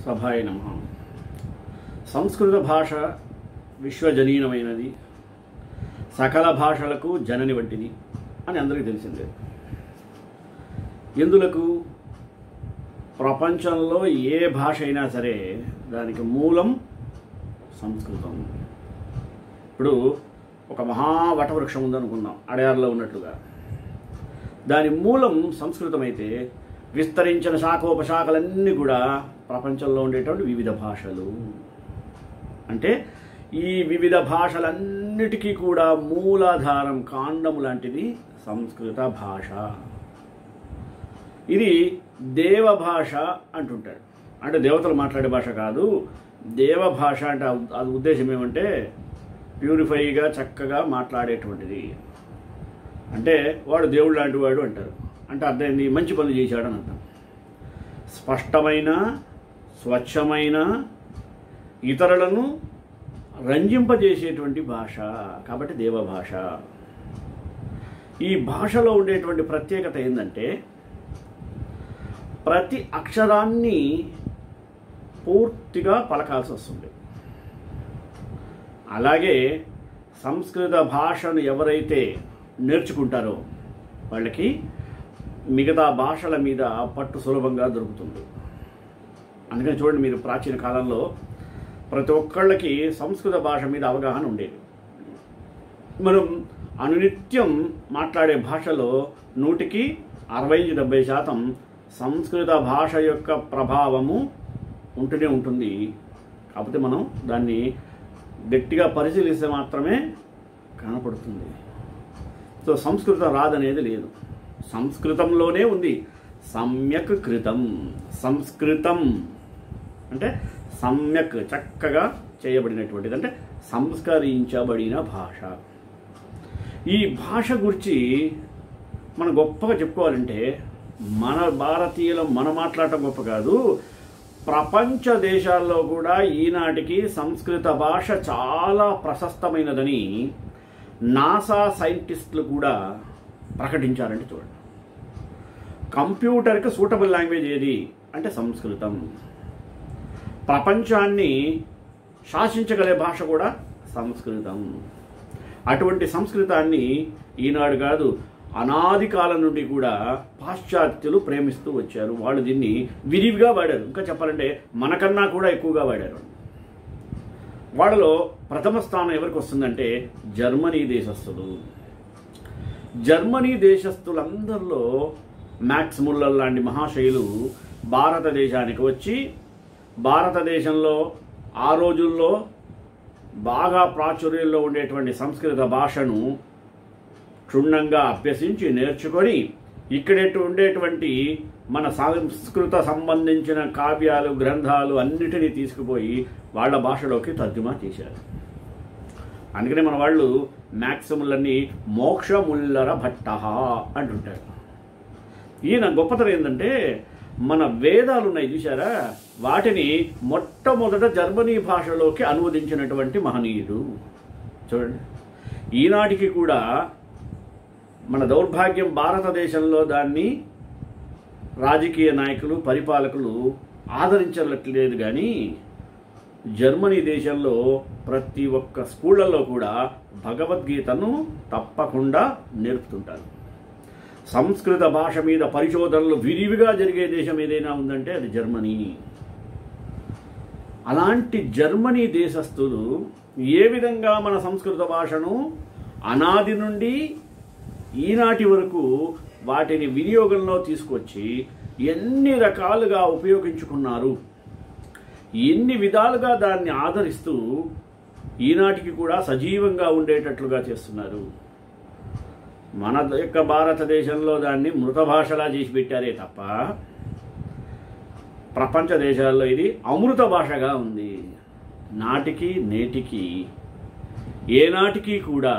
సభాయ నమ సంస్కృత భాష విశ్వజనీనమైనది సకల భాషలకు జనని వంటిది అని అందరికీ తెలిసిందే ఎందులకు ప్రపంచంలో ఏ భాష అయినా సరే దానికి మూలం సంస్కృతం ఇప్పుడు ఒక మహా వటవృక్షం ఉందనుకుందాం అడయారులో ఉన్నట్లుగా దాని మూలం సంస్కృతం అయితే విస్తరించిన శాఖోపశాఖలన్నీ కూడా ప్రపంచంలో ఉండేటువంటి వివిధ భాషలు అంటే ఈ వివిధ భాషలన్నిటికీ కూడా మూలాధారం కాండము లాంటిది సంస్కృత భాష ఇది దేవ భాష అంటుంటాడు అంటే దేవతలు మాట్లాడే భాష కాదు దేవ భాష అంటే ఆ- అది ఉద్దేశం ఏమంటే ప్యూరిఫైగా చక్కగా మాట్లాడేటువంటిది అంటే వాడు దేవుడు లాంటి వాడు అంటారు అంటే అర్థం ఏంది మంచి పనులు చేశాడు అని అర్థం స్పష్టమైన స్వచ్ఛమైన ఇతరులను రంజింపజేసేటువంటి భాష కాబట్టి దేవ భాష ఈ భాషలో ఉండేటువంటి ప్రత్యేకత ఏంటంటే ప్రతి అక్షరాన్ని పూర్తిగా పలకాల్సి వస్తుంది అలాగే సంస్కృత భాషను ఎవరైతే నేర్చుకుంటారో వాళ్ళకి మిగతా భాషల మీద పట్టు సులభంగా దొరుకుతుంది అందుకని చూడండి మీరు ప్రాచీన కాలంలో ప్రతి ఒక్కళ్ళకి సంస్కృత భాష మీద అవగాహన ఉండేది మనం అనునిత్యం మాట్లాడే భాషలో నూటికి అరవై నుంచి డెబ్బై శాతం సంస్కృత భాష యొక్క ప్రభావము ఉంటూనే ఉంటుంది కాకపోతే మనం దాన్ని గట్టిగా పరిశీలిస్తే మాత్రమే కనపడుతుంది సో సంస్కృతం రాదనేది లేదు సంస్కృతంలోనే ఉంది సమ్యక్ కృతం సంస్కృతం అంటే సమ్యక్ చక్కగా చేయబడినటువంటిది అంటే సంస్కరించబడిన భాష ఈ భాష గురించి మనం గొప్పగా చెప్పుకోవాలంటే మన భారతీయులు మనం మాట్లాడటం గొప్ప కాదు ప్రపంచ దేశాల్లో కూడా ఈనాటికి సంస్కృత భాష చాలా ప్రశస్తమైనదని నాసా సైంటిస్టులు కూడా ప్రకటించారంటే చూడండి కంప్యూటర్కి సూటబుల్ లాంగ్వేజ్ ఏది అంటే సంస్కృతం ప్రపంచాన్ని శాసించగలే భాష కూడా సంస్కృతం అటువంటి సంస్కృతాన్ని ఈనాడు కాదు అనాది కాలం నుండి కూడా పాశ్చాత్యులు ప్రేమిస్తూ వచ్చారు వాళ్ళు దీన్ని విరివిగా వాడారు ఇంకా చెప్పాలంటే మనకన్నా కూడా ఎక్కువగా వాడారు వాళ్ళలో ప్రథమ స్థానం ఎవరికి వస్తుందంటే జర్మనీ దేశస్థులు జర్మనీ దేశస్థులందరిలో మ్యాక్స్ ముల్లర్ లాంటి మహాశయులు భారతదేశానికి వచ్చి భారతదేశంలో ఆ రోజుల్లో బాగా ప్రాచుర్యంలో ఉండేటువంటి సంస్కృత భాషను క్షుణ్ణంగా అభ్యసించి నేర్చుకొని ఇక్కడెటు ఉండేటువంటి మన సంస్కృత సంబంధించిన కావ్యాలు గ్రంథాలు అన్నిటినీ తీసుకుపోయి వాళ్ళ భాషలోకి తర్జుమా చేశారు అందుకనే మన వాళ్ళు మ్యాక్సిములన్నీ మోక్షముల్లర భట్ట అంటుంటారు ఈయన గొప్పతనం ఏంటంటే మన వేదాలు ఉన్నాయి చూసారా వాటిని మొట్టమొదట జర్మనీ భాషలోకి అనువదించినటువంటి మహనీయుడు చూడండి ఈనాటికి కూడా మన దౌర్భాగ్యం భారతదేశంలో దాన్ని రాజకీయ నాయకులు పరిపాలకులు ఆదరించట్లేదు కానీ జర్మనీ దేశంలో ప్రతి ఒక్క స్కూళ్ళల్లో కూడా భగవద్గీతను తప్పకుండా నేర్పుతుంటారు సంస్కృత భాష మీద పరిశోధనలు విరివిగా జరిగే దేశం ఏదైనా ఉందంటే అది జర్మనీ అలాంటి జర్మనీ దేశస్థులు ఏ విధంగా మన సంస్కృత భాషను అనాది నుండి ఈనాటి వరకు వాటిని వినియోగంలో తీసుకొచ్చి ఎన్ని రకాలుగా ఉపయోగించుకున్నారు ఎన్ని విధాలుగా దాన్ని ఆదరిస్తూ ఈనాటికి కూడా సజీవంగా ఉండేటట్లుగా చేస్తున్నారు మన యొక్క భారతదేశంలో దాన్ని మృత భాషలా చేసి పెట్టారే తప్ప ప్రపంచ దేశాల్లో ఇది అమృత భాషగా ఉంది నాటికి నేటికి ఏనాటికి కూడా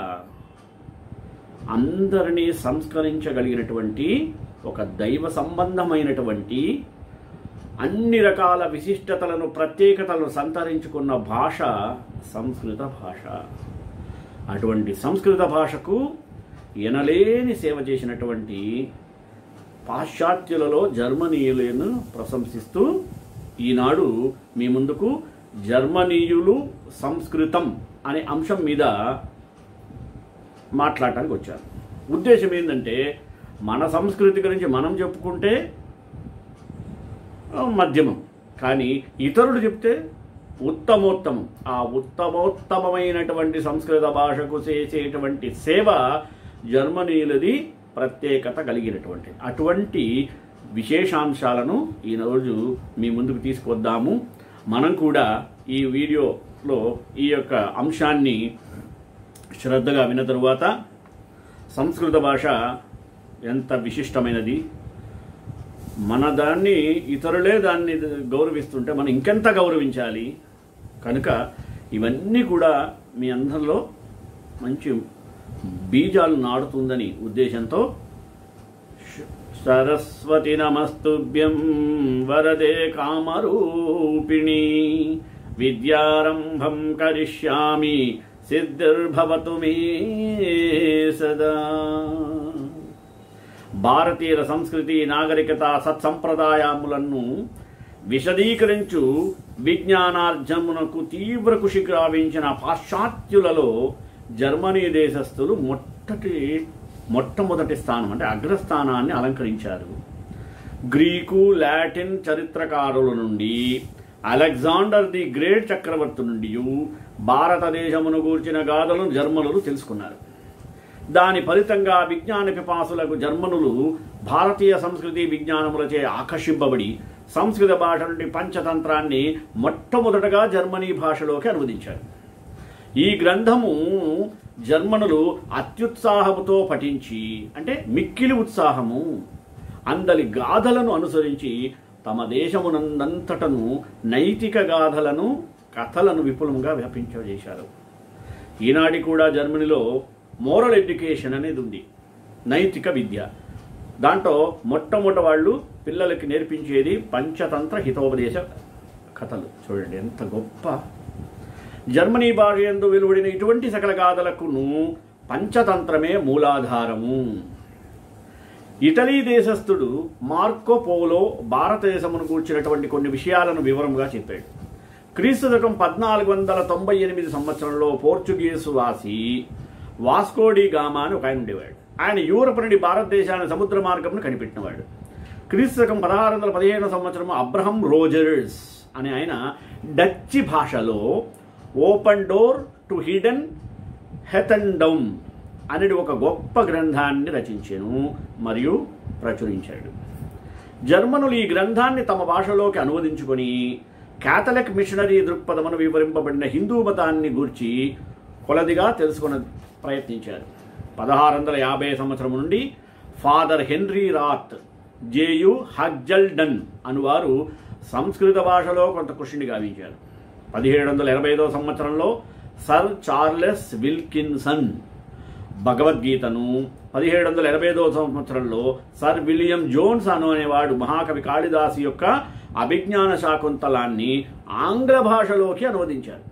అందరినీ సంస్కరించగలిగినటువంటి ఒక దైవ సంబంధమైనటువంటి అన్ని రకాల విశిష్టతలను ప్రత్యేకతలను సంతరించుకున్న భాష సంస్కృత భాష అటువంటి సంస్కృత భాషకు ఎనలేని సేవ చేసినటువంటి పాశ్చాత్యులలో జర్మనీయులను ప్రశంసిస్తూ ఈనాడు మీ ముందుకు జర్మనీయులు సంస్కృతం అనే అంశం మీద మాట్లాడటానికి వచ్చాను ఉద్దేశం ఏంటంటే మన సంస్కృతి గురించి మనం చెప్పుకుంటే ఆ, మధ్యమం కానీ ఇతరులు చెప్తే ఉత్తమోత్తమం ఆ ఉత్తమోత్తమమైనటువంటి సంస్కృత భాషకు చేసేటువంటి సేవ జర్మనీయులది ప్రత్యేకత కలిగినటువంటి అటువంటి విశేషాంశాలను ఈరోజు మీ ముందుకు తీసుకొద్దాము మనం కూడా ఈ వీడియోలో ఈ యొక్క అంశాన్ని శ్రద్ధగా విన్న తరువాత సంస్కృత భాష ఎంత విశిష్టమైనది మన దాన్ని ఇతరులే దాన్ని గౌరవిస్తుంటే మనం ఇంకెంత గౌరవించాలి కనుక ఇవన్నీ కూడా మీ అందరిలో మంచి బీజాలు నాడుతుందని ఉద్దేశంతో సరస్వతి నమస్తుభ్యం వరదే కామరూపిణి విద్యారంభం కరిష్యామి సిద్ధిర్భవతు మే సదా భారతీయుల సంస్కృతి నాగరికత సత్సంప్రదాయములను విశదీకరించు విజ్ఞానార్జమునకు తీవ్ర కృషి గావించిన పాశ్చాత్యులలో జర్మనీ దేశస్థులు మొట్టటి మొట్టమొదటి స్థానం అంటే అగ్రస్థానాన్ని అలంకరించారు గ్రీకు లాటిన్ చరిత్రకారుల నుండి అలెగ్జాండర్ ది గ్రేట్ చక్రవర్తి నుండి భారతదేశమును గూర్చిన గాథలను జర్మనులు తెలుసుకున్నారు దాని ఫలితంగా విజ్ఞాన పిపాసులకు జర్మనులు భారతీయ సంస్కృతి విజ్ఞానములచే ఆకర్షింపబడి సంస్కృత భాష నుండి పంచతంత్రాన్ని మొట్టమొదటగా జర్మనీ భాషలోకి అనువదించారు ఈ గ్రంథము జర్మనులు అత్యుత్సాహముతో పఠించి అంటే మిక్కిలి ఉత్సాహము అందలి గాథలను అనుసరించి తమ దేశమునందంతటను నైతిక గాథలను కథలను విపులంగా వ్యాపించజేశారు ఈనాటి కూడా జర్మనీలో మోరల్ ఎడ్యుకేషన్ అనేది ఉంది నైతిక విద్య దాంట్లో మొట్టమొదటి వాళ్ళు పిల్లలకి నేర్పించేది పంచతంత్ర హితోపదేశ కథలు చూడండి ఎంత గొప్ప జర్మనీ భాష ఎందు వెలువడిన ఇటువంటి సకల గాథలకును పంచతంత్రమే మూలాధారము ఇటలీ దేశస్థుడు మార్కో పోలో భారతదేశమును కూర్చున్నటువంటి కొన్ని విషయాలను వివరంగా చెప్పాడు క్రీస్తు శకం పద్నాలుగు వందల తొంభై ఎనిమిది సంవత్సరంలో పోర్చుగీసు వాసి వాస్కోడి గామా అని ఒక ఆయన ఉండేవాడు ఆయన యూరప్ నుండి భారతదేశాన్ని సముద్ర మార్గంను కనిపెట్టినవాడు క్రీస్తు శకం పదహారు వందల పదిహేను సంవత్సరం అబ్రహం రోజర్స్ అనే ఆయన డచ్చి భాషలో open door to hidden heathendom అనేది ఒక గొప్ప గ్రంథాన్ని రచించాను మరియు ప్రచురించాడు జర్మనులు ఈ గ్రంథాన్ని తమ భాషలోకి అనువదించుకొని క్యాథలిక్ మిషనరీ దృక్పథమును వివరింపబడిన హిందూ మతాన్ని గూర్చి కొలదిగా తెలుసుకున్న ప్రయత్నించారు పదహారు వందల యాభై సంవత్సరం నుండి ఫాదర్ హెన్రీ రాత్ జేయు హగ్జల్డన్ అనువారు సంస్కృత భాషలో కొంత కృషిని గావించారు పదిహేడు వందల ఎనభై ఐదో సంవత్సరంలో సర్ చార్లెస్ విల్కిన్సన్ భగవద్గీతను పదిహేడు వందల ఎనభై ఐదవ సంవత్సరంలో సర్ విలియం జోన్స్ అను అనేవాడు మహాకవి కాళిదాసు యొక్క అభిజ్ఞాన శాకుంతలాన్ని ఆంగ్ల భాషలోకి అనువదించారు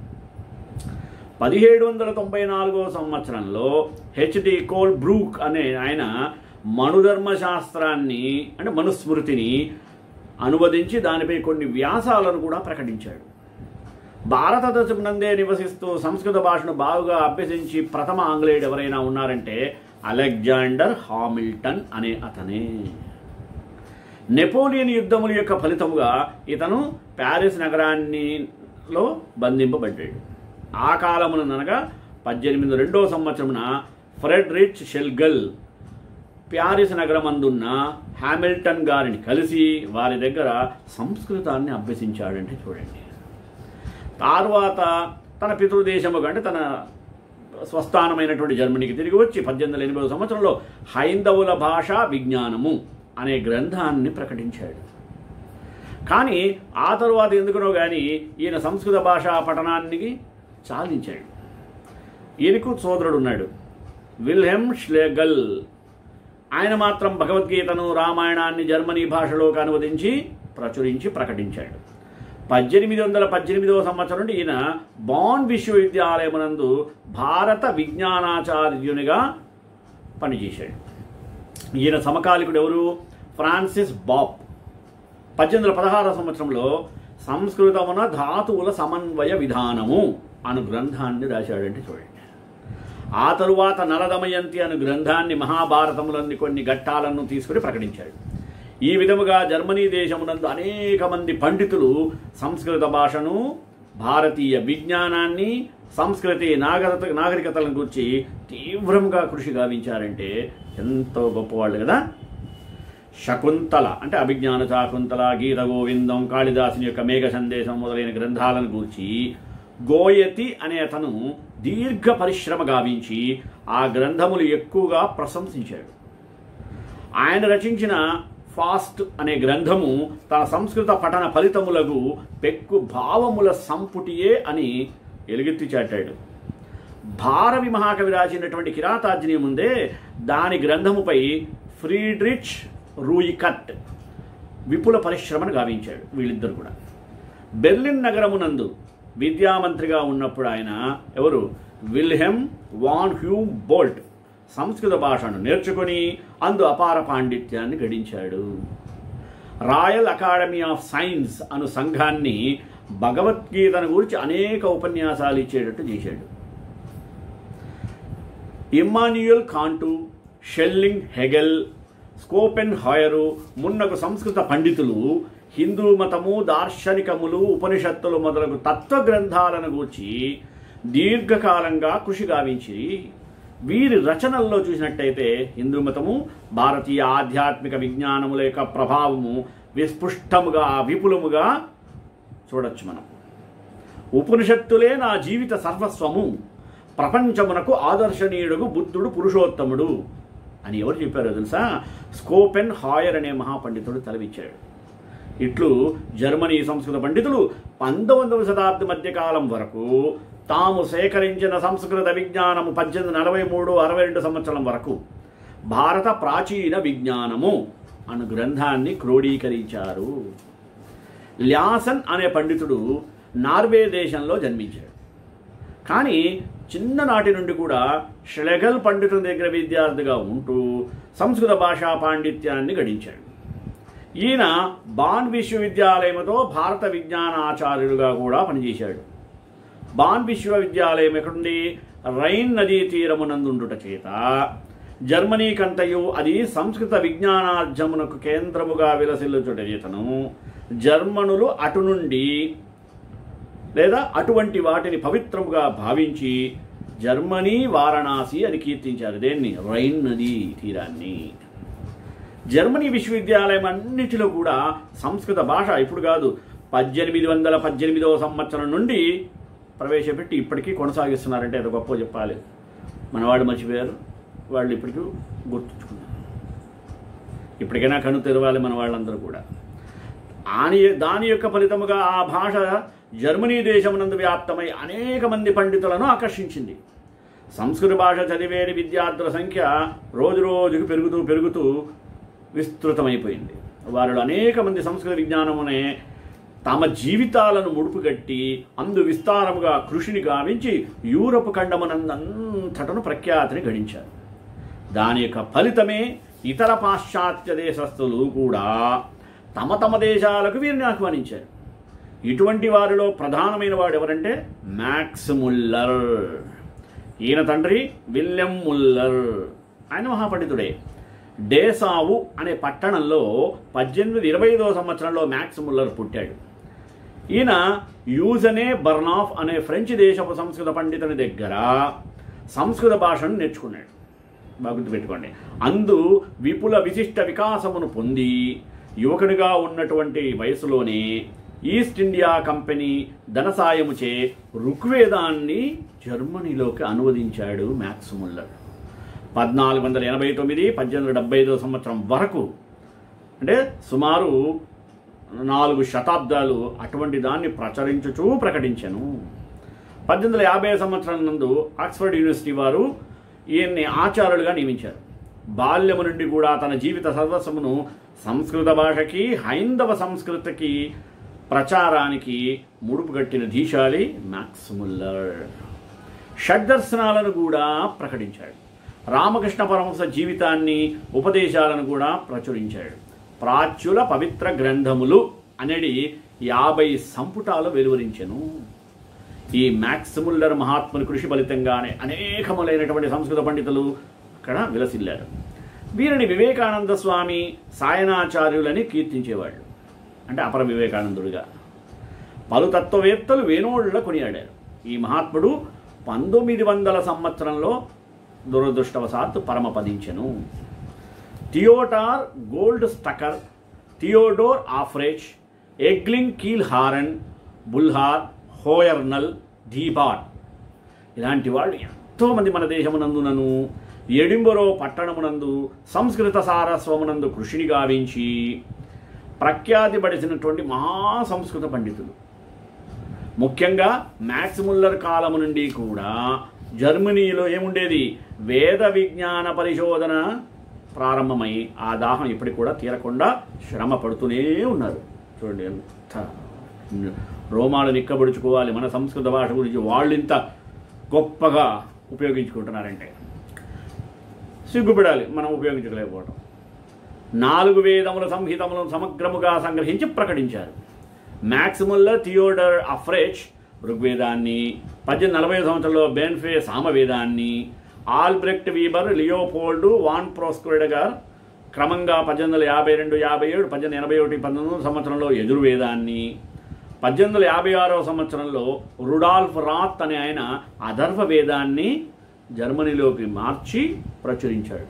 పదిహేడు వందల తొంభై నాలుగో సంవత్సరంలో హెచ్డి కోల్ బ్రూక్ అనే ఆయన మనుధర్మ శాస్త్రాన్ని అంటే మనుస్మృతిని అనువదించి దానిపై కొన్ని వ్యాసాలను కూడా ప్రకటించాడు భారతదేశం నందే నివసిస్తూ సంస్కృత భాషను బాగా అభ్యసించి ప్రథమ ఆంగ్లేయుడు ఎవరైనా ఉన్నారంటే అలెగ్జాండర్ హామిల్టన్ అనే అతనే నెపోలియన్ యుద్ధముల యొక్క ఫలితముగా ఇతను ప్యారిస్ నగరాన్నిలో బంధింపబడ్డాడు ఆ కాలముననగా పద్దెనిమిది రెండో సంవత్సరమున ఫ్రెడ్రిచ్ షెల్గల్ ప్యారిస్ నగరమందున్న హామిల్టన్ గారిని కలిసి వారి దగ్గర సంస్కృతాన్ని అభ్యసించాడంటే చూడండి తర్వాత తన పితృదేశము అంటే తన స్వస్థానమైనటువంటి జర్మనీకి తిరిగి వచ్చి పద్దెనిమిది వందల ఎనిమిదవ సంవత్సరంలో హైందవుల భాషా విజ్ఞానము అనే గ్రంథాన్ని ప్రకటించాడు కానీ ఆ తరువాత ఎందుకునో కానీ ఈయన సంస్కృత భాషా పఠనానికి సాధించాడు ఈయనకు సోదరుడు ఉన్నాడు విల్హెమ్ ష్లెగల్ ఆయన మాత్రం భగవద్గీతను రామాయణాన్ని జర్మనీ భాషలోకి అనువదించి ప్రచురించి ప్రకటించాడు పద్దెనిమిది వందల పద్దెనిమిదవ సంవత్సరం నుండి ఈయన బాన్ విశ్వవిద్యాలయమునందు భారత విజ్ఞానాచార్యునిగా పనిచేశాడు ఈయన సమకాలికుడు ఎవరు ఫ్రాన్సిస్ బాప్ పద్దెనిమిది వందల పదహారవ సంవత్సరంలో సంస్కృతమున ధాతువుల సమన్వయ విధానము అను గ్రంథాన్ని రాశాడంటే చూడండి ఆ తరువాత నలదమయంతి అను గ్రంథాన్ని మహాభారతములోని కొన్ని ఘట్టాలను తీసుకుని ప్రకటించాడు ఈ విధముగా జర్మనీ దేశమునందు అనేక మంది పండితులు సంస్కృత భాషను భారతీయ విజ్ఞానాన్ని సంస్కృతి నాగరికత నాగరికతలను గురించి తీవ్రంగా కృషి గావించారంటే ఎంతో గొప్పవాళ్ళు కదా శకుంతల అంటే అభిజ్ఞాన శాకుంతల గీత గోవిందం కాళిదాసుని యొక్క మేఘ సందేశం మొదలైన గ్రంథాలను గూర్చి గోయతి అనే అతను దీర్ఘ పరిశ్రమ గావించి ఆ గ్రంథములు ఎక్కువగా ప్రశంసించాడు ఆయన రచించిన ఫాస్ట్ అనే గ్రంథము తన సంస్కృత పఠన ఫలితములకు పెక్కు భావముల సంపుటియే అని ఎలుగెత్తి చాటాడు భారవి మహాకవి రాసినటువంటి కిరాతార్జుని ముందే దాని గ్రంథముపై ఫ్రీడ్రిచ్ రూయికట్ విపుల పరిశ్రమను గావించాడు వీళ్ళిద్దరు కూడా బెర్లిన్ నగరమునందు విద్యామంత్రిగా ఉన్నప్పుడు ఆయన ఎవరు విల్హెమ్ వాన్ హ్యూమ్ బోల్ట్ సంస్కృత భాషను నేర్చుకొని అందు అపార పాండిత్యాన్ని గడించాడు రాయల్ అకాడమీ ఆఫ్ సైన్స్ అను సంఘాన్ని భగవద్గీతను గురించి అనేక ఉపన్యాసాలు ఇచ్చేటట్టు చేశాడు Immanuel Kant Schelling Hegel Schopenhauer మున్నగు సంస్కృత పండితులు హిందూ మతము దార్శనికములు ఉపనిషత్తులు మొదలగు తత్వ గ్రంథాలను గూర్చి దీర్ఘకాలంగా కృషి గావించి వీరి రచనల్లో చూసినట్టయితే హిందూ మతము భారతీయ ఆధ్యాత్మిక విజ్ఞానముల యొక్క ప్రభావము విస్పృష్టముగా విపులముగా చూడొచ్చు మనం ఉపనిషత్తులే నా జీవిత సర్వస్వము ప్రపంచమునకు ఆదర్శనీయుడుగు బుద్ధుడు పురుషోత్తముడు అని ఎవరు చెప్పారో తెలుసా స్కోపెన్ హాయర్ అనే మహాపండితుడు తలవిచ్చాడు ఇట్లు జర్మనీ సంస్కృత పండితులు పంతొమ్మిదవ శతాబ్ది మధ్యకాలం వరకు తాము సేకరించిన సంస్కృత విజ్ఞానము పద్దెనిమిది నలభై మూడు అరవై రెండు సంవత్సరం వరకు భారత ప్రాచీన విజ్ఞానము అను గ్రంథాన్ని క్రోడీకరించారు ల్యాసన్ అనే పండితుడు నార్వే దేశంలో జన్మించాడు కానీ చిన్ననాటి నుండి కూడా ష్లెగల్ పండితుల దగ్గర విద్యార్థిగా ఉంటూ సంస్కృత భాషా పాండిత్యాన్ని గడించాడు ఈయన బాన్ విశ్వవిద్యాలయంతో భారత విజ్ఞానాచార్యులుగా కూడా పనిచేశాడు బాన్ విశ్వవిద్యాలయం ఎక్కడుంది రైన్ నదీ తీరమునందుండుట చేత జర్మనీ కంతయు అది సంస్కృత విజ్ఞానార్జమునకు కేంద్రముగా విలసిల్లుచుట చేతను జర్మనులు అటు నుండి లేదా అటువంటి వాటిని పవిత్రముగా భావించి జర్మనీ వారణాసి అని కీర్తించారు దేన్ని రైన్ నదీ తీరాన్ని జర్మనీ విశ్వవిద్యాలయం అన్నిటిలో కూడా సంస్కృత భాష ఇప్పుడు కాదు పద్దెనిమిది వందల పద్దెనిమిదవ సంవత్సరం నుండి ప్రవేశపెట్టి ఇప్పటికీ కొనసాగిస్తున్నారంటే అది గొప్ప చెప్పాలి మన వాళ్ళు మర్చిపోయారు వాళ్ళు ఇప్పటికీ గుర్తుంచుకున్నారు ఇప్పటికైనా కను తెరవాలి మన వాళ్ళందరూ కూడా ఆని దాని యొక్క ఫలితముగా ఆ భాష జర్మనీ దేశమునందు వ్యాప్తమై అనేక మంది పండితులను ఆకర్షించింది సంస్కృత భాష చదివేది విద్యార్థుల సంఖ్య రోజు రోజుకు పెరుగుతూ పెరుగుతూ విస్తృతమైపోయింది వారిలో అనేక మంది సంస్కృత విజ్ఞానమునే తమ జీవితాలను ముడుపుగట్టి అందు విస్తారముగా కృషిని గావించి యూరప్ ఖండమునందంతటను ప్రఖ్యాతిని గడించారు దాని యొక్క ఫలితమే ఇతర పాశ్చాత్య దేశస్థులు కూడా తమ తమ దేశాలకు వీరిని ఆహ్వానించారు ఇటువంటి వారిలో ప్రధానమైన వాడు ఎవరంటే మ్యాక్స్ ముల్లర్ ఈయన తండ్రి విల్యం ముల్లర్ ఆయన మహాపండితుడే డేసావు అనే పట్టణంలో పద్దెనిమిది ఇరవై ఐదవ సంవత్సరంలో మ్యాక్స్ ముల్లర్ పుట్టాడు ఈయన యూజనే బర్నాఫ్ అనే ఫ్రెంచ్ దేశపు సంస్కృత పండితుని దగ్గర సంస్కృత భాషను నేర్చుకున్నాడు బాగా గుర్తుపెట్టుకోండి అందు విపుల విశిష్ట వికాసమును పొంది యువకునిగా ఉన్నటువంటి వయసులోనే ఈస్ట్ ఇండియా కంపెనీ ధనసాయముచే ఋగ్వేదాన్ని జర్మనీలోకి అనువదించాడు మ్యాక్స్ ముల్లర్ పద్నాలుగు వందల ఎనభై తొమ్మిది పద్దెనిమిది వందల డెబ్బై ఐదో సంవత్సరం వరకు అంటే సుమారు నాలుగు శతాబ్దాలు అటువంటి దాన్ని ప్రచురించుచూ ప్రకటించాను పద్దెనిమిది వందల యాభై సంవత్సరం నందు ఆక్స్ఫర్డ్ యూనివర్సిటీ వారు ఈయన్ని ఆచార్యులుగా నియమించారు బాల్యము నుండి కూడా తన జీవిత సర్వస్వమును సంస్కృత భాషకి హైందవ సంస్కృతికి ప్రచారానికి ముడుపుగట్టిన ధీశాలి మ్యాక్స్ ముల్లర్ షడ్దర్శనాలను కూడా ప్రకటించాడు రామకృష్ణ పరమహంస జీవితాన్ని ఉపదేశాలను కూడా ప్రచురించాడు ప్రాచ్యుల పవిత్ర గ్రంథములు అనేది యాభై సంపుటాలు వెలువరించెను ఈ మ్యాక్సిముల్లర్ మహాత్ముని కృషి ఫలితంగానే అనేకములైనటువంటి సంస్కృత పండితులు అక్కడ విలసిల్లారు వీరిని వివేకానంద స్వామి సాయనాచార్యులని కీర్తించేవాళ్ళు అంటే అపర వివేకానందుడిగా పలు తత్వవేత్తలు వేణోళ్ళ కొనియాడారు ఈ మహాత్ముడు పంతొమ్మిది వందల సంవత్సరంలో దురదృష్టవశాత్తు పరమపదించెను Theodor Goldstucker Theodor Aufrecht Eggeling Kielhorn Buhler Hoernle Thibaut ఇలాంటి వాళ్ళు ఎంతోమంది మన దేశమునందునను ఎడింబరో పట్టణమునందు సంస్కృత సారస్వమునందు కృషిని గావించి ప్రఖ్యాతి పడిచినటువంటి మహా సంస్కృత పండితులు ముఖ్యంగా మ్యాక్స్ ముల్లర్ కాలము నుండి కూడా జర్మనీలో ఏముండేది వేద విజ్ఞాన పరిశోధన ప్రారంభమై ఆ దాహం ఇప్పటికి కూడా తీరకుండా శ్రమ పడుతూనే ఉన్నారు చూడండి ఎంత రోమాలు నిక్కబడుచుకోవాలి మన సంస్కృత భాష గురించి వాళ్ళు ఇంత గొప్పగా ఉపయోగించుకుంటున్నారంటే సిగ్గుపడాలి మనం ఉపయోగించలేకపోవడం నాలుగు వేదముల సంహితములను సమగ్రముగా సంగ్రహించి ప్రకటించారు మ్యాక్సిముల్లర్ థియోడర్ అఫ్రెచ్ ఋగ్వేదాన్ని పద్దెనిమిది నలభై సంవత్సరంలో బెన్ఫే సామవేదాన్ని ఆల్బ్రెక్ట్ వీబర్ లియోపోల్డ్ వాన్ ప్రోస్క్రెడగర్ క్రమంగా పద్దెనిమిది వందల యాభై రెండు యాభై ఏడు పద్దెనిమిది ఎనభై ఒకటి పంతొమ్మిది సంవత్సరంలో యజుర్వేదాన్ని పద్దెనిమిది వందల యాభై ఆరవ సంవత్సరంలో రుడాల్ఫ్ రాత్ అనే ఆయన అధర్వ వేదాన్ని జర్మనీలోకి మార్చి ప్రచురించాడు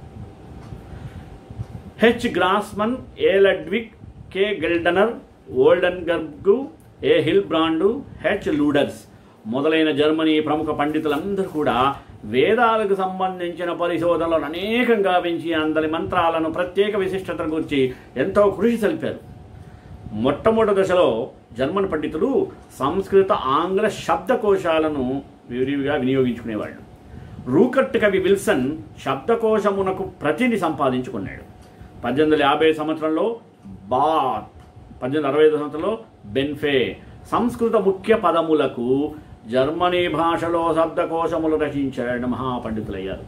H Grassmann A Ludwig K Geldner Oldenberg A Hillebrandt H Luders మొదలైన జర్మనీ ప్రముఖ పండితులందరూ కూడా వేదాలకు సంబంధించిన పరిశోధనలను అనేకంగా పెంచి అందరి మంత్రాలను ప్రత్యేక విశిష్టతను గురించి ఎంతో కృషి సల్పారు మొట్టమొదటి దశలో జర్మన్ పండితులు సంస్కృత ఆంగ్ల శబ్దకోశాలను విరివిగా వినియోగించుకునేవాళ్ళు రూకట్ కవి విల్సన్ శబ్దకోశమునకు ప్రతిని సంపాదించుకున్నాడు పద్దెనిమిది వందల యాభై సంవత్సరంలో బాత్ పద్దెనిమిది అరవై ఐదు సంవత్సరంలో బెన్ఫే సంస్కృత ముఖ్య పదములకు జర్మనీ భాషలో శబ్దకోశములు రచించాడు మహాపండితులయ్యారు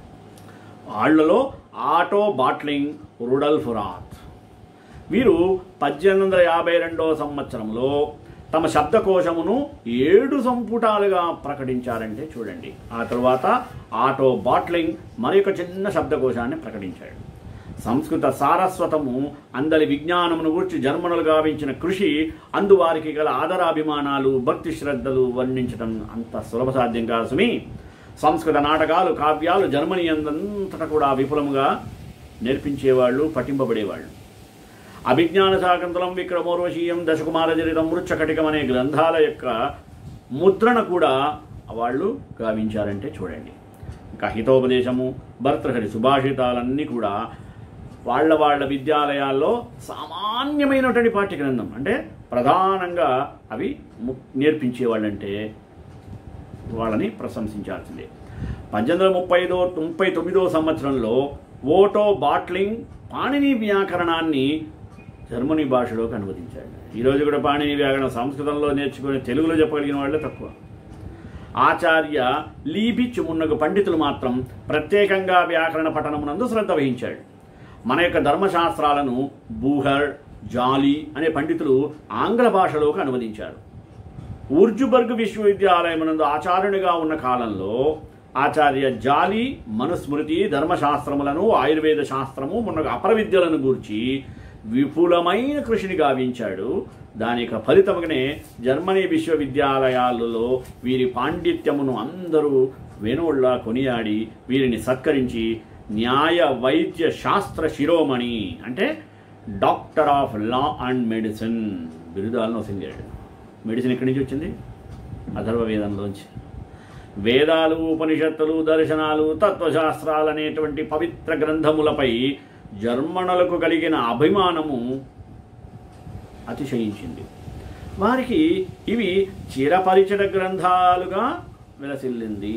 వాళ్ళలో ఆటో బాట్లింగ్ రుడల్ఫ్ రాత్ వీరు పద్దెనిమిది వందల యాభై రెండవ సంవత్సరంలో తమ శబ్దకోశమును ఏడు సంపుటాలుగా ప్రకటించారంటే చూడండి ఆ తరువాత ఆటో బాట్లింగ్ మరి ఒక చిన్న శబ్దకోశాన్ని ప్రకటించాడు సంస్కృత సారస్వతము అందరి విజ్ఞానమును గురించి జర్మనులు గావించిన కృషి అందు వారికి గల ఆదరాభిమానాలు భక్తి శ్రద్ధలు వర్ణించడం అంత సులభ సాధ్యం కాదు సుమి సంస్కృత నాటకాలు కావ్యాలు జర్మనీ అందంతటా కూడా విపులముగా నేర్పించేవాళ్ళు పఠింపబడేవాళ్ళు అభిజ్ఞాన శాకంతలం విక్రమోర్వశీయం దశకుమార చరితం మృచ్చకటికం అనే గ్రంథాల యొక్క ముద్రణ కూడా వాళ్ళు గావించారంటే చూడండి ఇంకా హితోపదేశము భర్తృహరి సుభాషితాలన్నీ కూడా వాళ్ళ వాళ్ళ విద్యాలయాల్లో సామాన్యమైనటువంటి పాఠ్య గ్రంథం అంటే ప్రధానంగా అవి ము- నేర్పించేవాళ్ళంటే వాళ్ళని ప్రశంసించాల్సిందే పద్దెనిమిది వందల ముప్పై ఐదో ముప్పై తొమ్మిదో సంవత్సరంలో ఓటో బాట్లింగ్ పాణిని వ్యాకరణాన్ని జర్మనీ భాషలోకి అనువదించాడు ఈరోజు కూడా పాణిని వ్యాకరణం సంస్కృతంలో నేర్చుకుని తెలుగులో చెప్పగలిగిన వాళ్ళే తక్కువ ఆచార్య లీబిచ్ మున్నగు పండితులు మాత్రం ప్రత్యేకంగా వ్యాకరణ పఠనమునందు శ్రద్ధ వహించాడు మన యొక్క ధర్మశాస్త్రాలను బూహర్ జాలీ అనే పండితులు ఆంగ్ల భాషలోకి అనువదించారు ఊర్జుబర్గ్ విశ్వవిద్యాలయమునందు ఆచార్యునిగా ఉన్న కాలంలో ఆచార్య జాలి మనుస్మృతి ధర్మశాస్త్రములను ఆయుర్వేద శాస్త్రము మొన్న అపర విద్యలను గూర్చి విపులమైన కృషిని గావించాడు దాని యొక్క ఫలితముగానే జర్మనీ విశ్వవిద్యాలయాలలో వీరి పాండిత్యమును అందరూ వేణోళ్ళ కొనియాడి వీరిని సత్కరించి న్యాయ వైద్య శాస్త్ర శిరోమణి అంటే doctor of law and medicine బిరుదాలను వసించాడు మెడిసిన్ ఎక్కడి నుంచి వచ్చింది అథర్వ వేదంలోంచి వేదాలు ఉపనిషత్తులు దర్శనాలు తత్వశాస్త్రాలు అనేటువంటి పవిత్ర గ్రంథములపై జర్మనులకు కలిగిన అభిమానము అతిశయించింది వారికి ఇవి చిరపరిచిత గ్రంథాలుగా విలసిల్లింది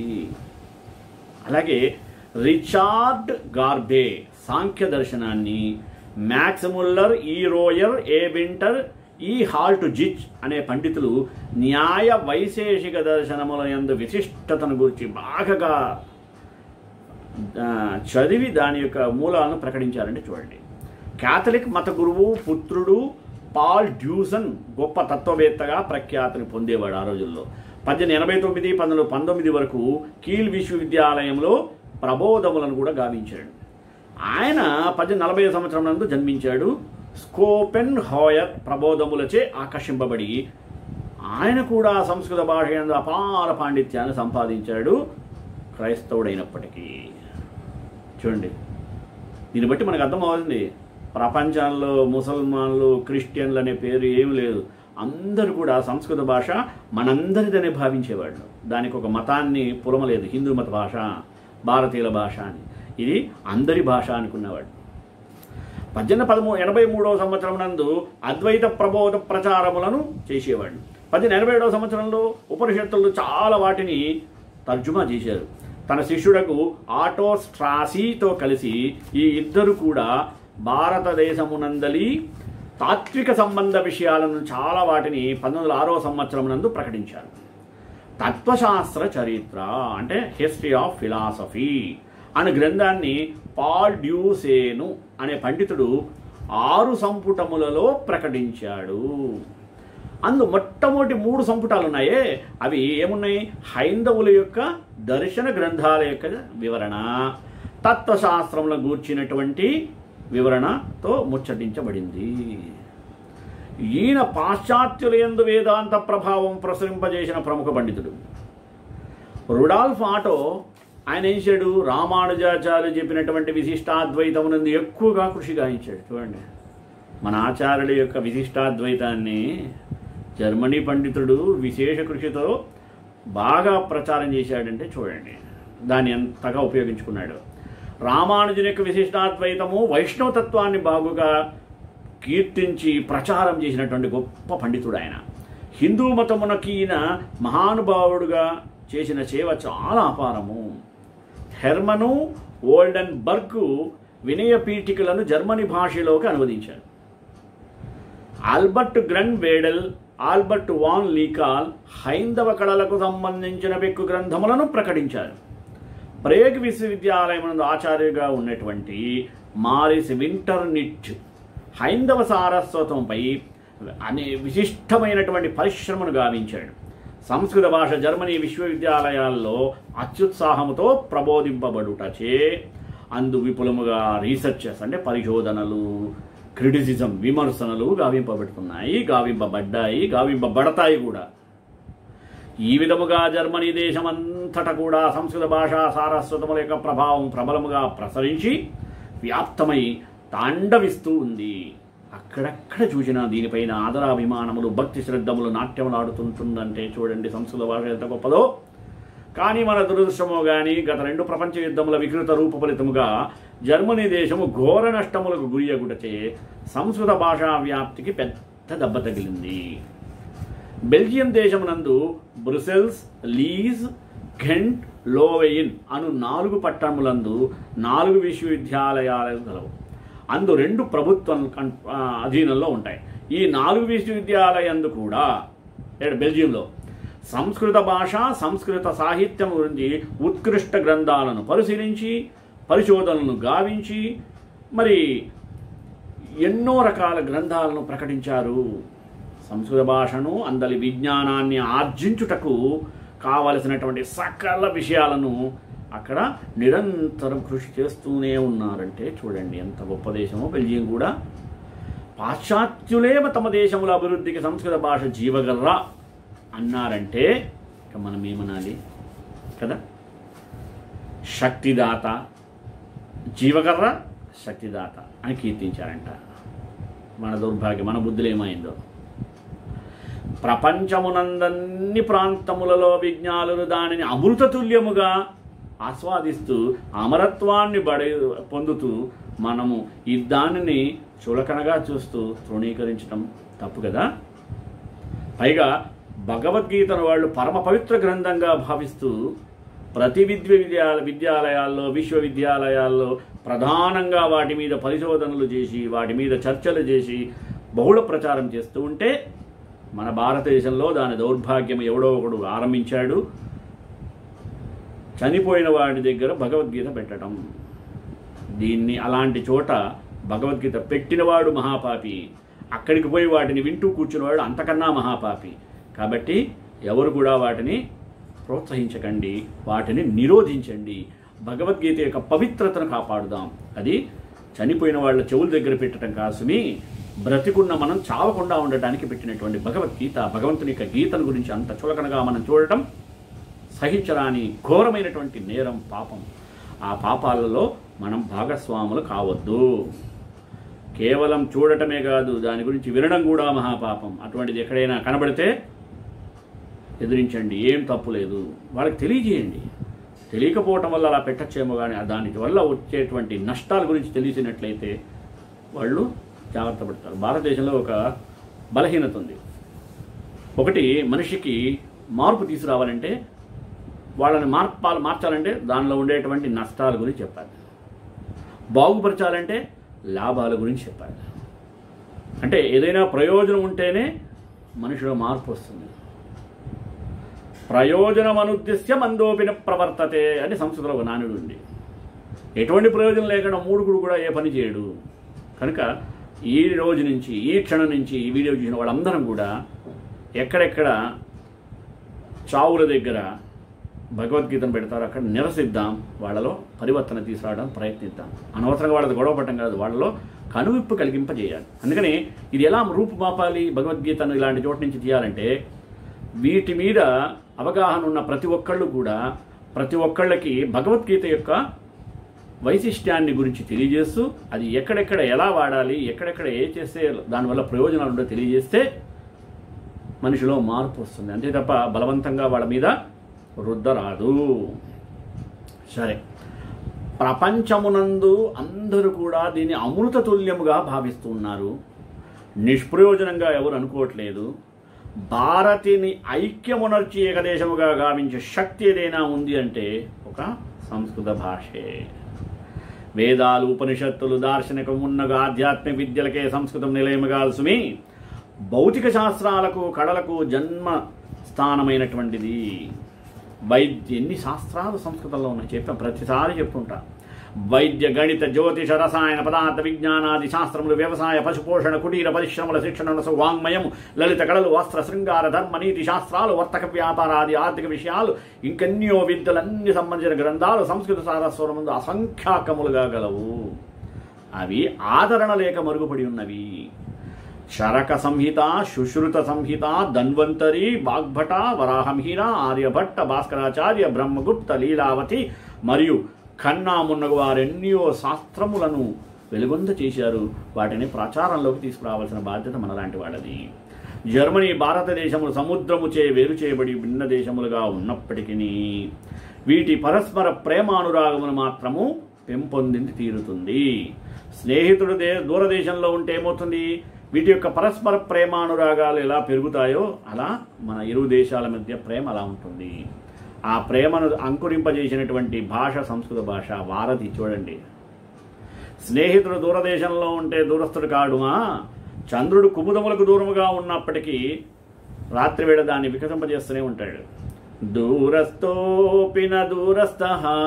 అలాగే రిచార్డ్ గార్బే సాంఖ్య దర్శనాన్ని Max Muller E Roer A Winter E Hultzsch అనే పండితులు న్యాయ వైశేషిక దర్శనముల యందు విశిష్టతను గురించి బాగా ఆ, చదివి దాని యొక్క మూలాలను ప్రకటించారంటే చూడండి క్యాథలిక్ మత గురువు పుత్రుడు పాల్ డ్యూసన్ గొప్ప తత్వవేత్తగా ప్రఖ్యాతిని పొందేవాడు ఆ రోజుల్లో పద్దెనిమిది ఎనభై తొమ్మిది పంతొమ్మిది పంతొమ్మిది వరకు కీల్ విశ్వవిద్యాలయంలో ప్రబోధములను కూడా గావించాడు ఆయన పద్దెనిమిది నలభై సంవత్సరం నందు జన్మించాడు స్కోపెన్ హాయర్ ప్రబోధములచే ఆకర్షింపబడి ఆయన కూడా సంస్కృత భాష యందు అపార పాండిత్యాన్ని సంపాదించాడు క్రైస్తవుడైనప్పటికీ చూడండి దీన్ని బట్టి మనకు అర్థమవుతుంది ప్రపంచంలో ముసల్మాన్లు క్రిస్టియన్లు అనే పేరు ఏమి లేదు అందరూ కూడా సంస్కృత భాష మనందరిదనే భావించేవాళ్ళు దానికి ఒక మతాన్ని పులమలేదు హిందూ మత భాష భారతీయుల భాష అని ఇది అందరి భాష అనుకునేవాడు పద్దెనిమిది పదమూ ఎనభై మూడవ సంవత్సరం నందు అద్వైత ప్రబోధ ప్రచారములను చేసేవాడు పద్దెనిమిది ఎనభై ఏడవ సంవత్సరంలో ఉపనిషత్తులు చాలా వాటిని తర్జుమా చేశారు తన శిష్యుడకు ఆటో స్ట్రాసీతో కలిసి ఈ ఇద్దరు కూడా భారతదేశమునందలి తాత్విక సంబంధ విషయాలను చాలా వాటిని పంతొమ్మిది వందల ఆరో సంవత్సరం నందు ప్రకటించారు తత్వశాస్త్ర చరిత్ర అంటే హిస్టరీ ఆఫ్ ఫిలాసఫీ అనే గ్రంథాన్ని పాల్ డ్యూసేను అనే పండితుడు ఆరు సంపుటములలో ప్రకటించాడు అందు మొట్టమొదటి మూడు సంపుటాలు ఉన్నాయే అవి ఏమున్నాయి హైందవుల యొక్క దర్శన గ్రంథాల యొక్క వివరణ తత్వశాస్త్రములను గూర్చినటువంటి వివరణతో ముచ్చటించబడింది ఈయన పాశ్చాత్యుల యందు వేదాంత ప్రభావం ప్రసరింపజేసిన ప్రముఖ పండితుడు రుడాల్ఫ్ ఆటో ఆయన ఏం చేశాడు రామానుజాచార్యులు చెప్పినటువంటి విశిష్టాద్వైతమునందు ఎక్కువగా కృషి గాయించాడు చూడండి మన ఆచార్యుల యొక్క విశిష్టాద్వైతాన్ని జర్మనీ పండితుడు విశేష కృషితో బాగా ప్రచారం చేశాడంటే చూడండి దాన్ని ఎంతగా ఉపయోగించుకున్నాడు రామానుజుని యొక్క విశిష్టాద్వైతము వైష్ణవ తత్వాన్ని బాగుగా కీర్తించి ప్రచారం చేసినటువంటి గొప్ప పండితుడు ఆయన హిందూ మతమునకి ఈయన మహానుభావుడుగా చేసిన సేవ చాలా అపారము హెర్మను ఓల్డెన్ బర్గ్ వినయ పీఠికలను జర్మనీ భాషలోకి అనువదించారు Albert Grunwedel Albert von Le Coq హైందవ కళలకు సంబంధించిన పెక్కు గ్రంథములను ప్రకటించారు ప్రేగ్ విశ్వవిద్యాలయం ఆచార్యుగా ఉన్నటువంటి మారిస్ వింటర్నిట్ హైందవ సారస్వతంపై అనే విశిష్టమైనటువంటి పరిశ్రమను గావించాడు సంస్కృత భాష జర్మనీ విశ్వవిద్యాలయాల్లో అత్యుత్సాహముతో ప్రబోధింపబడుటచే అందు విపులముగా రీసెర్చెస్ అంటే పరిశోధనలు క్రిటిసిజం విమర్శనలు గావింపబడుతున్నాయి గావింపబడ్డాయి గావింపబడతాయి కూడా ఈ విధముగా జర్మనీ దేశం అంతటా కూడా సంస్కృత భాషా సారస్వతముల యొక్క ప్రభావం ప్రబలముగా ప్రసరించి వ్యాప్తమై తాండవిస్తూ ఉంది అక్కడక్కడ చూసినా దీనిపైన ఆదరాభిమానములు భక్తి శ్రద్ధములు నాట్యములాడుతుంటుందంటే చూడండి సంస్కృత భాష ఎంత గొప్పదో కానీ మన దురదృష్టమో గాని గత రెండు ప్రపంచ యుద్ధముల వికృత రూప ఫలితముగా జర్మనీ దేశము ఘోర నష్టములకు గురియగుటచే సంస్కృత భాషా వ్యాప్తికి పెద్ద దెబ్బ తగిలింది బెల్జియం దేశమునందు బ్రుసెల్స్ లీజ్ ఘెంట్ లోవెయిన్ అను నాలుగు పట్టణములందు నాలుగు విశ్వవిద్యాలయాలు గలవు అందు రెండు ప్రభుత్వం కన్- ఆ, అధీనంలో ఉంటాయి ఈ నాలుగు విశ్వవిద్యాలయందు కూడా ఇక్కడ బెల్జియంలో సంస్కృత భాష సంస్కృత సాహిత్యం గురించి ఉత్కృష్ట గ్రంథాలను పరిశీలించి పరిశోధనలను గావించి మరి ఎన్నో రకాల గ్రంథాలను ప్రకటించారు సంస్కృత భాషను అందలి విజ్ఞానాన్ని ఆర్జించుటకు కావలసినటువంటి సకల విషయాలను అక్కడ నిరంతరం కృషి చేస్తూనే ఉన్నారంటే చూడండి ఎంత గొప్ప దేశమో బెల్జియం కూడా పాశ్చాత్యులే తమ దేశముల అభివృద్ధికి సంస్కృత భాష జీవగర్రా అన్నారంటే ఇక మనం ఏమనాలి కదా శక్తిదాత జీవకర్ర శక్తిదాత అని కీర్తించారంట మన దౌర్భాగ్యం మన బుద్ధులు ఏమైందో ప్రపంచమునందన్ని ప్రాంతములలో విజ్ఞానులు దానిని అమృతతుల్యముగా ఆస్వాదిస్తూ అమరత్వాన్ని బడి పొందుతూ మనము ఈ దానిని చులకనగా చూస్తూ తృణీకరించడం తప్పు కదా పైగా భగవద్గీతను వాళ్ళు పరమ పవిత్ర గ్రంథంగా భావిస్తూ ప్రతి విద్య విద్యాల విద్యాలయాల్లో విశ్వవిద్యాలయాల్లో ప్రధానంగా వాటి మీద పరిశోధనలు చేసి వాటి మీద చర్చలు చేసి బహుళ ప్రచారం చేస్తూ ఉంటే మన భారతదేశంలో దాని దౌర్భాగ్యం ఎవడో ఒకడు ఆరంభించాడు చనిపోయిన వాడి దగ్గర భగవద్గీత పెట్టడం దీన్ని అలాంటి చోట భగవద్గీత పెట్టినవాడు మహాపాపి అక్కడికి పోయి వాటిని వింటూ కూర్చున్నవాడు అంతకన్నా మహాపాపి కాబట్టి ఎవరు కూడా వాటిని ప్రోత్సహించకండి వాటిని నిరోధించండి భగవద్గీత యొక్క పవిత్రతను కాపాడుదాం అది చనిపోయిన వాళ్ళ చెవుల దగ్గర పెట్టడం కాసుమి బ్రతికున్న మనం చావకుండా ఉండటానికి పెట్టినటువంటి భగవద్గీత భగవంతుని యొక్క గీతను గురించి అంత చులకనగా మనం చూడటం సహించరాని ఘోరమైనటువంటి నేరం పాపం ఆ పాపాలలో మనం భాగస్వాములు కావద్దు కేవలం చూడటమే కాదు దాని గురించి వినడం కూడా మహాపాపం అటువంటిది ఎక్కడైనా కనబడితే ఎదిరించండి ఏం తప్పు లేదు వాళ్ళకి తెలియజేయండి తెలియకపోవటం వల్ల అలా పెట్టచ్చేమో కానీ దాని వల్ల వచ్చేటువంటి నష్టాల గురించి తెలిసినట్లయితే వాళ్ళు జాగ్రత్త పడతారు భారతదేశంలో ఒక బలహీనత ఉంది ఒకటి మనిషికి మార్పు తీసుకురావాలంటే వాళ్ళని మార్పాలు మార్చాలంటే దానిలో ఉండేటువంటి నష్టాల గురించి చెప్పాలి బాగుపరచాలంటే లాభాల గురించి చెప్పాలి అంటే ఏదైనా ప్రయోజనం ఉంటేనే మనిషిలో మార్పు వస్తుంది ప్రయోజనం అనుద్దేశ్య మందోపిన ప్రవర్తతే అని సంస్కృతంలో ఒక నానుడు ఉంది ఎటువంటి ప్రయోజనం లేకుండా మూడుగుడు కూడా ఏ పని చేయడు కనుక ఈ రోజు నుంచి ఈ క్షణం నుంచి ఈ వీడియో చూసిన వాళ్ళందరం కూడా ఎక్కడెక్కడ చావుల దగ్గర భగవద్గీతను పెడతారు అక్కడ నిరసిద్దాం వాళ్ళలో పరివర్తన తీసుకురావడానికి ప్రయత్నిద్దాం అనవసరంగా వాళ్ళది గొడవ పడటం కాదు వాళ్ళలో కనువిప్పు కలిగింపజేయాలి అందుకని ఇది ఎలా రూపుమాపాలి భగవద్గీతను ఇలాంటి చోటు నుంచి తీయాలంటే వీటి మీద అవగాహన ఉన్న ప్రతి ఒక్కళ్ళు కూడా ప్రతి ఒక్కళ్ళకి భగవద్గీత యొక్క వైశిష్ట్యాన్ని గురించి తెలియజేస్తూ అది ఎక్కడెక్కడ ఎలా వాడాలి ఎక్కడెక్కడ ఏ చేస్తే దానివల్ల ప్రయోజనాలు ఉండో తెలియజేస్తే మనిషిలో మార్పు వస్తుంది అంతే తప్ప బలవంతంగా వాళ్ళ మీద రుద్దరాదు సరే ప్రపంచమునందు అందరూ కూడా దీన్ని అమృత తుల్యముగా భావిస్తున్నారు నిష్ప్రయోజనంగా ఎవరు అనుకోవట్లేదు భారతిని ఐక్యమునర్చి ఏకదేశముగా గావించే శక్తి ఏదైనా ఉంది అంటే ఒక సంస్కృత భాషే వేదాలు ఉపనిషత్తులు దార్శనికం ఉన్నగా ఆధ్యాత్మిక విద్యలకే సంస్కృతం నిలయముగా సుమి భౌతిక శాస్త్రాలకు కళలకు జన్మ స్థానమైనటువంటిది వైద్య ఎన్ని శాస్త్రాలు సంస్కృతంలో ఉన్నాయి చెప్పాం ప్రతిసారి చెప్తుంటా వైద్య గణిత జ్యోతిష రసాయన పదార్థ విజ్ఞానాది శాస్త్రములు వ్యవసాయ పశుపోషణ కుటీర పరిశ్రమల శిక్షణ వాంగ్మయం లలిత కళలు వస్త్ర శృంగార ధర్మ నీతి శాస్త్రాలు వర్తక వ్యాపారాది ఆర్థిక విషయాలు ఇంకెన్నో విద్యలన్నీ సంబంధించిన గ్రంథాలు సంస్కృత సారస్వరముందు అసంఖ్యాకములుగా గలవు అవి ఆదరణ లేక మరుగుపడి ఉన్నవి శరక సంహిత సుశ్రుత సంహిత ధన్వంతరి వాగ్భట వరాహంహీన ఆర్యభట్ట భాస్కరాచార్య బ్రహ్మగుప్త లీలావతి మరియు ఖన్నా మున్నగు వారెన్నో శాస్త్రములను వెలుగొంద చేశారు వాటిని ప్రచారంలోకి తీసుకురావాల్సిన బాధ్యత మనలాంటి వాళ్ళది జర్మనీ భారతదేశములు సముద్రముచే వేరు చేయబడి భిన్న దేశములుగా ఉన్నప్పటికీ వీటి పరస్పర ప్రేమానురాగమును మాత్రము పెంపొందింది తీరుతుంది స్నేహితుడు దే దూరదేశంలో ఉంటే ఏమవుతుంది వీటి యొక్క పరస్పర ప్రేమానురాగాలు ఎలా పెరుగుతాయో అలా మన ఇరు దేశాల మధ్య ప్రేమ అలా ఉంటుంది ఆ ప్రేమను అంకురింపజేసినటువంటి భాష సంస్కృత భాష వారధి చూడండి స్నేహితుడు దూరదేశంలో ఉంటే దూరస్తుడు కాడుమా చంద్రుడు కుముదములకు దూరముగా ఉన్నప్పటికీ రాత్రివేళ దాన్ని వికసింపజేస్తూనే ఉంటాడు దూరస్థోపిన దూరస్థ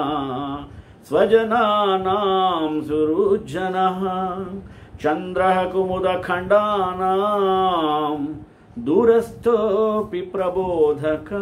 స్వజనానాం సురుజన చంద్ర కుముద ఖండానాం దూరస్థోపి ప్రబోధక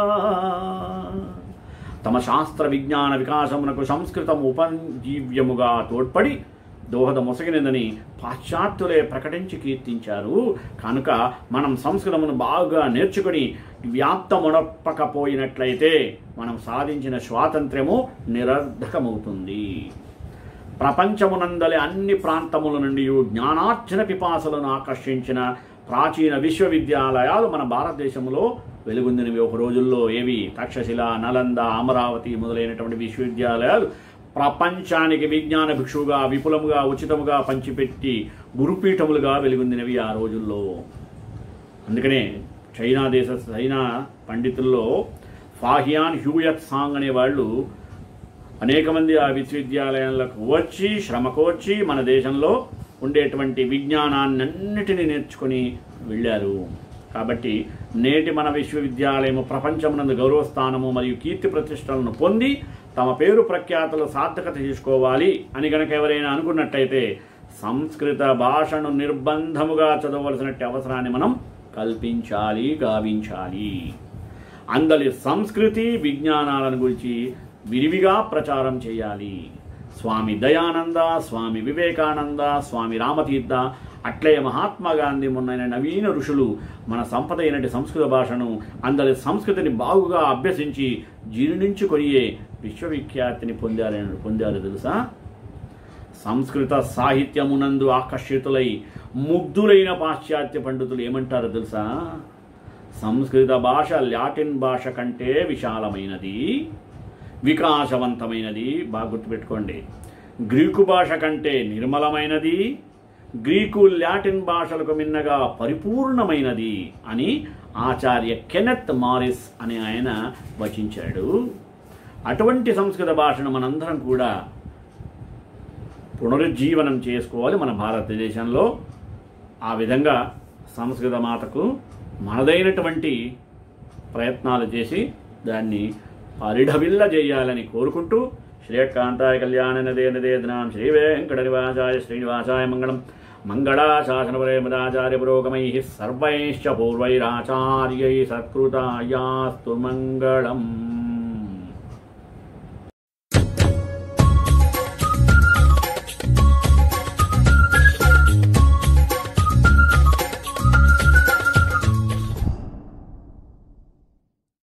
తమ శాస్త్ర విజ్ఞాన వికాసమునకు సంస్కృతం ఉపజీవ్యముగా తోడ్పడి దోహద మొసగినదని పాశ్చాత్యులే ప్రకటించి కీర్తించారు కనుక మనం సంస్కృతమును బాగా నేర్చుకుని వ్యాప్తమునప్పకపోయినట్లయితే మనం సాధించిన స్వాతంత్ర్యము నిరర్ధకమవుతుంది ప్రపంచమునందలి అన్ని ప్రాంతముల నుండి జ్ఞానార్జన పిపాసలను ఆకర్షించిన ప్రాచీన విశ్వవిద్యాలయాలు మన భారతదేశంలో వెలుగొందినవి ఒక రోజుల్లో ఏవి తక్షశిల నలంద అమరావతి మొదలైనటువంటి విశ్వవిద్యాలయాలు ప్రపంచానికి విజ్ఞాన భిక్షువుగా విపులముగా ఉచితముగా పంచిపెట్టి గురుపీఠములుగా వెలుగొందినవి ఆ రోజుల్లో అందుకనే చైనా దేశ చైనా పండితుల్లో ఫాహియాన్ హ్యూయత్ సాంగ్ అనేవాళ్ళు అనేక మంది ఆ విశ్వవిద్యాలయాలకు వచ్చి శ్రమకోర్చి మన దేశంలో ఉండేటువంటి విజ్ఞానాన్నింటినీ నేర్చుకొని వెళ్ళారు కాబట్టి నేటి మన విశ్వవిద్యాలయము ప్రపంచమునందు గౌరవస్థానము మరియు కీర్తి ప్రతిష్టలను పొంది తమ పేరు ప్రఖ్యాతులు సార్థకత చేసుకోవాలి అని గనక ఎవరైనా అనుకున్నట్టయితే సంస్కృత భాషను నిర్బంధముగా చదవలసినట్టు అవసరాన్ని మనం కల్పించాలి గావించాలి అందరి సంస్కృతి విజ్ఞానాలను గురించి విరివిగా ప్రచారం చేయాలి స్వామి దయానంద స్వామి వివేకానంద స్వామి రామతీర్థ అట్లే మహాత్మా గాంధీ మొన్న నవీన ఋషులు మన సంపద అయినటి సంస్కృత భాషను అందరి సంస్కృతిని బాగుగా అభ్యసించి జీర్ణించుకొనియే విశ్వవిఖ్యాతిని పొందారని పొందారు తెలుసా సంస్కృత సాహిత్యమునందు ఆకర్షితులై ముగ్ధులైన పాశ్చాత్య పండితులు ఏమంటారో తెలుసా సంస్కృత భాష లాటిన్ భాష కంటే విశాలమైనది వికాసవంతమైనది బాగా గుర్తుపెట్టుకోండి గ్రీకు భాష కంటే నిర్మలమైనది గ్రీకు లాటిన్ భాషలకు మిన్నగా పరిపూర్ణమైనది అని ఆచార్య కెనెత్ మారిస్ అనే ఆయన వచించాడు అటువంటి సంస్కృత భాషను మనందరం కూడా పునరుజ్జీవనం చేసుకోవాలి మన భారతదేశంలో ఆ విధంగా సంస్కృత మాతకు మనదైనటువంటి ప్రయత్నాలు చేసి దాన్ని పరిఢవిల్ల చేయాలని కోరుకుంటూ శ్రీకాంతాయ కళ్యాణ నదే నదే దినాం శ్రీ వెంకట నివాసాయ శ్రీనివాసాయ మంగళం మంగళాశాసనపరేమదాచార్య పురోగమై సర్వైశ్చ పూర్వైరాచార్యై సత్కృతాయాస్తు మంగళం